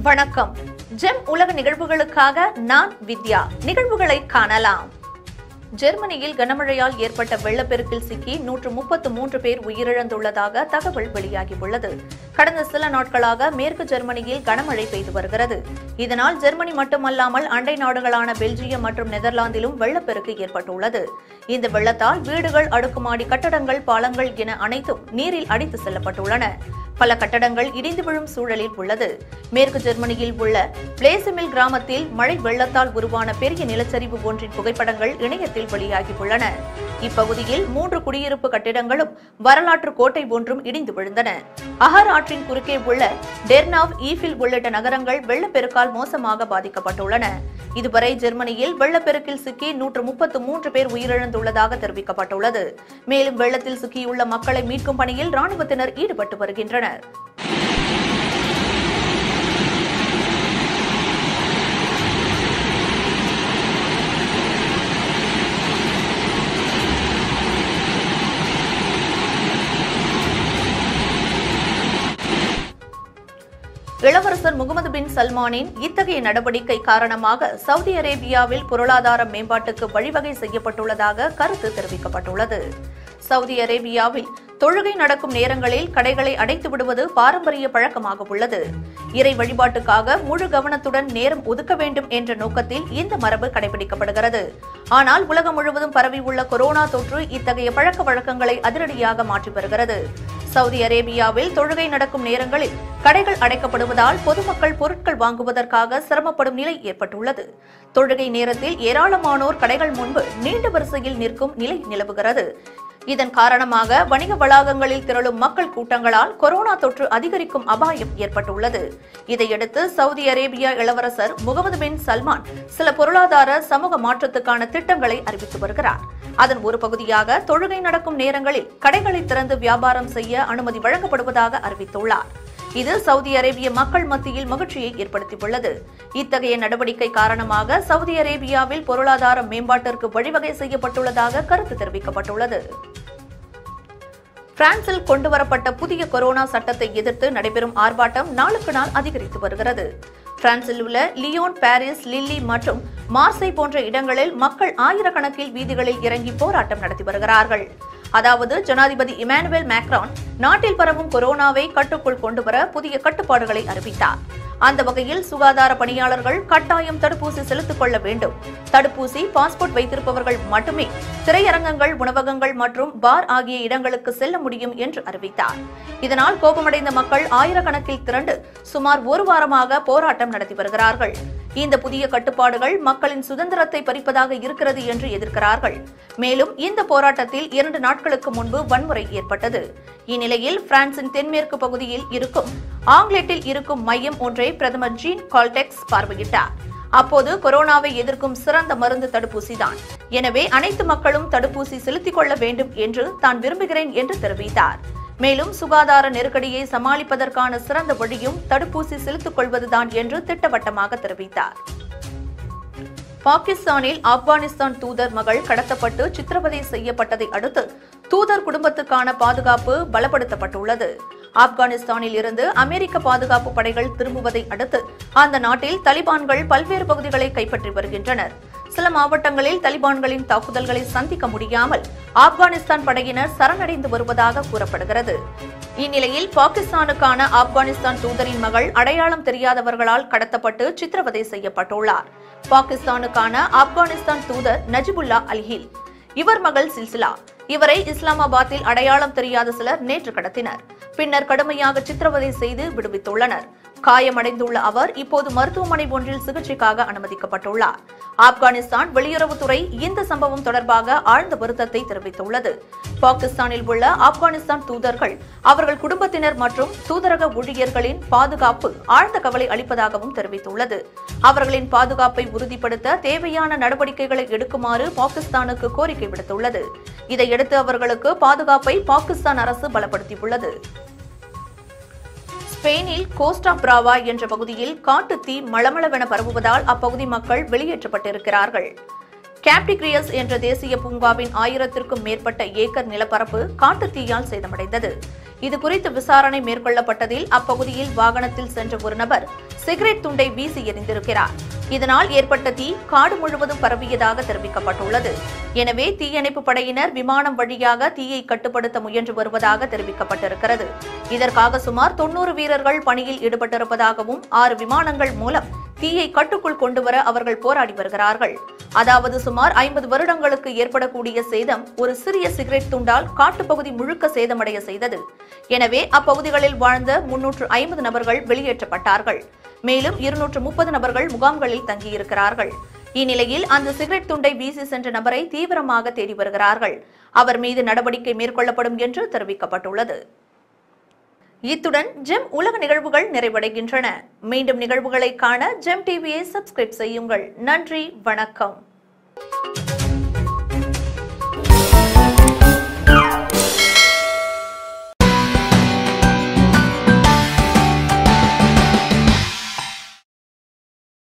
வணக்கம் ஜெம் உலக நிகழ்வுகளுக்காக நான் வித்யா நிகழ்வுகளை காணலாம் ஜெர்மனியில் கனமழையால் ஏற்பட்ட வெள்ளப்பெருக்கில் சிக்கி நூற்று முப்பத்து மூன்று பேர் உயிரிழந்துள்ளதாக தகவல் வெளியாகியுள்ளது கடந்த சில நாட்களாக மேற்கு ஜெர்மனியில் கனமழை பெய்து வருகிறது இதனால் ஜெர்மனி மட்டுமல்லாமல் அண்டை நாடுகளான பெல்ஜியம் மற்றும் நெதர்லாந்திலும் வெள்ளப்பெருக்கு ஏற்பட்டுள்ளது இந்த வெள்ளத்தால் வீடுகள் அடுக்குமாடி கட்டடங்கள் பாலங்கள் என அனைத்தும் நீரில் அடித்து செல்லப்பட்டுள்ளன பல கட்டடங்கள் இடிந்து விழும் சூழலில் உள்ளது மேற்கு ஜெர்மனியில் உள்ள பிளேசிமில் கிராமத்தில் மழை வெள்ளத்தால் உருவான பெரிய நிலச்சரிவு ஒன்றின் புகைப்படங்கள் இணையத்தில் வெளியாகியுள்ளன இப்பகுதியில் மூன்று குடியிருப்பு கட்டிடங்களும் வரலாற்று கோட்டை ஒன்றும் இடிந்து விழுந்தன அகர் ஆற்றின் குறுக்கே உள்ள டெர்னாவ் ஈஃபில் உள்ளிட்ட நகரங்கள் வெள்ளப்பெருக்கால் மோசமாக பாதிக்கப்பட்டுள்ளன இதுவரை ஜெர்மனியில் வெள்ளப்பெருக்கில் சிக்கி நூற்று முப்பத்து மூன்று பேர் உயிரிழந்துள்ளதாக தெரிவிக்கப்பட்டுள்ளது மேலும் வெள்ளத்தில் சிக்கியுள்ள மக்களை மீட்கும் பணியில் ராணுவத்தினர் ஈடுபட்டு வருகின்றனர் இளவரசர் முகமது பின் சல்மானின் இத்தகைய நடவடிக்கை காரணமாக சவுதி அரேபியாவில் பொருளாதார மேம்பாட்டுக்கு வழிவகை செய்யப்பட்டுள்ளதாக கருத்து தெரிவிக்கப்பட்டுள்ளது சவுதி அரேபியாவில் தொழுகை நடக்கும் நேரங்களில் கடைகளை அடைத்து விடுவது பாரம்பரிய பழக்கமாக உள்ளது இறை வழிபாட்டுக்காக முழு கவனத்துடன் நேரம் ஒதுக்க வேண்டும் என்ற நோக்கத்தில் இந்த மரபு கடைபிடிக்கப்படுகிறது ஆனால் உலகம் முழுவதும் பரவியுள்ள கொரோனா தொற்று இத்தகைய பழக்க வழக்கங்களை அதிரடியாக மாற்றி வருகிறது சவுதி அரேபியாவில் தொழுகை நடக்கும் நேரங்களில் கடைகள் அடைக்கப்படுவதால் பொதுமக்கள் பொருட்கள் வாங்குவதற்காக சிரமப்படும் நிலை ஏற்பட்டுள்ளது தொழுகை நேரத்தில் ஏராளமானோர் கடைகள் முன்பு நீண்ட வரிசையில் நிற்கும் நிலை நிலவுகிறது இதன் காரணமாக வணிக வளாகங்களில் திரளும் மக்கள் கூட்டங்களால் கொரோனா தொற்று அதிகரிக்கும் அபாயம் ஏற்பட்டுள்ளது இதையடுத்து சவுதி அரேபியா இளவரசர் முகமது பின் சல்மான் சில பொருளாதார சமூக மாற்றத்துக்கான திட்டங்களை அறிவித்து வருகிறார் அதன் ஒரு பகுதியாக தொழுகை நடக்கும் நேரங்களில் கடைகளை திறந்து வியாபாரம் செய்ய அனுமதி வழங்கப்படுவதாக அறிவித்துள்ளார் இது சவுதி அரேபிய மக்கள் மத்தியில் மகிழ்ச்சியை ஏற்படுத்தியுள்ளது இத்தகைய நடவடிக்கை காரணமாக சவுதி அரேபியாவில் பொருளாதார மேம்பாட்டிற்கு வழிவகை செய்யப்பட்டுள்ளதாக கருத்து தெரிவிக்கப்பட்டுள்ளது பிரான்சில் கொண்டுவரப்பட்ட புதிய கொரோனா சட்டத்தை எதிர்த்து நடைபெறும் ஆர்ப்பாட்டம் நாளுக்கு நாள் அதிகரித்து வருகிறது பிரான்சில் உள்ள லியோன் பாரிஸ் லில்லி மற்றும் மார்சை போன்ற இடங்களில் மக்கள் ஆயிரக்கணக்கில் வீதிகளில் இறங்கி போராட்டம் நடத்தி வருகிறார்கள் அதாவது ஜனாதிபதி இமானுவேல் மேக்ரான் நாட்டில் பரவும் கொரோனாவை கட்டுக்குள் கொண்டுவர புதிய கட்டுப்பாடுகளை அறிவித்தார் அந்த வகையில் சுகாதார பணியாளர்கள் கட்டாயம் தடுப்பூசி செலுத்திக் கொள்ள வேண்டும் தடுப்பூசி பாஸ்போர்ட் வைத்திருப்பவர்கள் மட்டுமே திரையரங்கங்கள் உணவகங்கள் மற்றும் பார் ஆகிய இடங்களுக்கு செல்ல முடியும் என்று அறிவித்தார் இதனால் கோபமடைந்த மக்கள் ஆயிரக்கணக்கில் திரண்டு சுமார் ஒரு வாரமாக போராட்டம் நடத்தி வருகிறார்கள் இந்த புதிய கட்டுப்பாடுகள் மக்களின் சுதந்திரத்தை பறிப்பதாக இருக்கிறது என்று எதிர்க்கிறார்கள் மேலும் இந்த போராட்டத்தில் இரண்டு நாட்களுக்கு முன்பு வன்முறை ஏற்பட்டது இந்நிலையில் பிரான்சின் தென்மேற்கு பகுதியில் இருக்கும் ஆங்லெட்டில் இருக்கும் மையம் ஒன்றை பிரதமர் ஜீன் கால்டெக்ஸ் பார்வையிட்டார் அப்போது கொரோனாவை எதிர்க்கும் சிறந்த மருந்து தடுப்பூசிதான் எனவே அனைத்து மக்களும் தடுப்பூசி செலுத்திக் கொள்ள வேண்டும் என்று தான் விரும்புகிறேன் என்று தெரிவித்தார் மேலும் சுகாதார நெருக்கடியை சமாளிப்பதற்கான சிறந்த வழியும் தடுப்பூசி செலுத்திக் கொள்வதுதான் என்று திட்டவட்டமாக தெரிவித்தார் பாகிஸ்தானில் ஆப்கானிஸ்தான் தூதர் மகள் கடத்தப்பட்டு சித்திரவதை செய்யப்பட்டதை அடுத்து தூதர் குடும்பத்துக்கான பாதுகாப்பு பலப்படுத்தப்பட்டுள்ளது ஆப்கானிஸ்தானில் இருந்து அமெரிக்க பாதுகாப்பு படைகள் திரும்புவதை அடுத்து அந்த நாட்டில் தலிபான்கள் பல்வேறு பகுதிகளை கைப்பற்றி வருகின்றனர் சில மாவட்டங்களில் தலிபான்களின் தாக்குதல்களை சந்திக்க முடியாமல் ஆப்கானிஸ்தான் படையினர் சரணடைந்து வருவதாக கூறப்படுகிறது இந்நிலையில் பாகிஸ்தானுக்கான ஆப்கானிஸ்தான் தூதரின் மகள் அடையாளம் தெரியாதவர்களால் கடத்தப்பட்டு சித்திரவதை செய்யப்பட்டுள்ளார் பாகிஸ்தானுக்கான ஆப்கானிஸ்தான் தூதர் நஜிபுல்லா அல்ஹில் இவர் மகள் சில்சிலா இவரை இஸ்லாமாபாத்தில் அடையாளம் தெரியாத சிலர் நேற்று கடத்தினர் பின்னர் கடுமையாக சித்திரவதை செய்து விடுவித்துள்ளனர் காயமடைந்துள்ள அவர் இப்போது மருத்துவமனை ஒன்றில் சிகிச்சைக்காக அனுமதிக்கப்பட்டுள்ளார் ஆப்கானிஸ்தான் வெளியுறவுத்துறை இந்த சம்பவம் தொடர்பாக ஆழ்ந்த வருத்தத்தை தெரிவித்துள்ளது பாகிஸ்தானில் உள்ள ஆப்கானிஸ்தான் தூதர்கள் அவர்கள் குடும்பத்தினர் மற்றும் தூதரக ஊழியர்களின் பாதுகாப்பு ஆழ்ந்த கவலை அளிப்பதாகவும் தெரிவித்துள்ளது அவர்களின் பாதுகாப்பை உறுதிப்படுத்த தேவையான நடவடிக்கைகளை எடுக்குமாறு பாகிஸ்தானுக்கு கோரிக்கை விடுத்துள்ளது இதையடுத்து அவர்களுக்கு பாதுகாப்பை பாகிஸ்தான் அரசு பலப்படுத்தியுள்ளது ஸ்பெயினில் கோஸ்டா பிராவா என்ற பகுதியில் காட்டுத் தீ மளமளவென பரவுவதால் அப்பகுதி மக்கள் வெளியேற்றப்பட்டிருக்கிறார்கள் கேப்டிகிரியஸ் என்ற தேசிய பூங்காவின் ஆயிரத்திற்கும் மேற்பட்ட ஏக்கர் நிலப்பரப்பு காட்டுத் தீயால் சேதமடைந்தது இதுகுறித்து விசாரணை மேற்கொள்ளப்பட்டதில் அப்பகுதியில் வாகனத்தில் சென்ற ஒரு நபர் சிகரெட் துண்டை வீசி எறிந்திருக்கிறார் இதனால் ஏற்பட்ட தீ காடு முழுவதும் பரவியதாக தெரிவிக்கப்பட்டுள்ளது எனவே தீயணைப்பு படையினர் விமானம் வழியாக தீயை கட்டுப்படுத்த முயன்று வருவதாக தெரிவிக்கப்பட்டிருக்கிறது இதற்காக சுமார் தொன்னூறு வீரர்கள் பணியில் ஈடுபட்டிருப்பதாகவும் ஆறு விமானங்கள் மூலம் தீயை கட்டுக்குள் கொண்டுவர அவர்கள் போராடி வருகிறார்கள் அதாவது சுமார் ஐம்பது வருடங்களுக்கு ஏற்படக்கூடிய சேதம் ஒரு சிறிய சிகரெட் துண்டால் காட்டுப்பகுதி முழுக்க சேதமடைய செய்தது எனவே அப்பகுதிகளில் வாழ்ந்த முன்னூற்று ஐம்பது நபர்கள் வெளியேற்றப்பட்டார்கள் மேலும் இருநூற்று முப்பது நபர்கள் முகாம்களில் தங்கியிருக்கிறார்கள் இந்நிலையில் அந்த சிகரெட் துண்டை வீசி சென்ற நபரை தீவிரமாக தேடி வருகிறார்கள் அவர் மீது நடவடிக்கை மேற்கொள்ளப்படும் என்று தெரிவிக்கப்பட்டுள்ளது இத்துடன் ஜெம் உலக நிகழ்வுகள் நிறைவடைகின்றன மீண்டும் நிகழ்வுகளை காண ஜெம் டிவியை சப்ஸ்கிரைப் செய்யுங்கள் நன்றி வணக்கம்